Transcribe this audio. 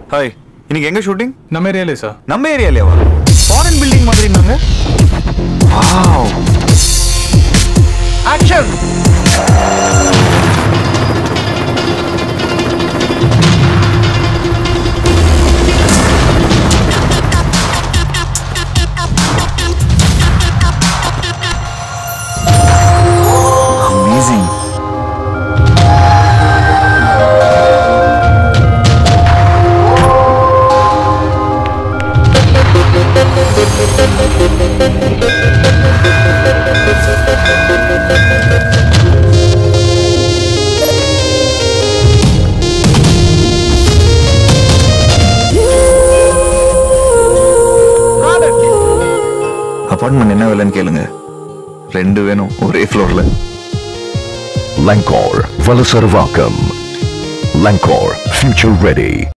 Hi இன்னைக்கு எங்க shooting நம்ம ஏரியாலே சார் நம்ம ஏரியாலேவா ஃபாரின் பில்டிங் மாதிரி இருந்தாங்க வாவ் ஆக்ஷன் அமேசிங் அப்பார்ட்மெண்ட் என்ன விலைன்னு கேளுங்க ரெண்டு வேணும் ஒரே ஃப்ளோர்ல Lancor, Velasarvakam. Lancor, future ready.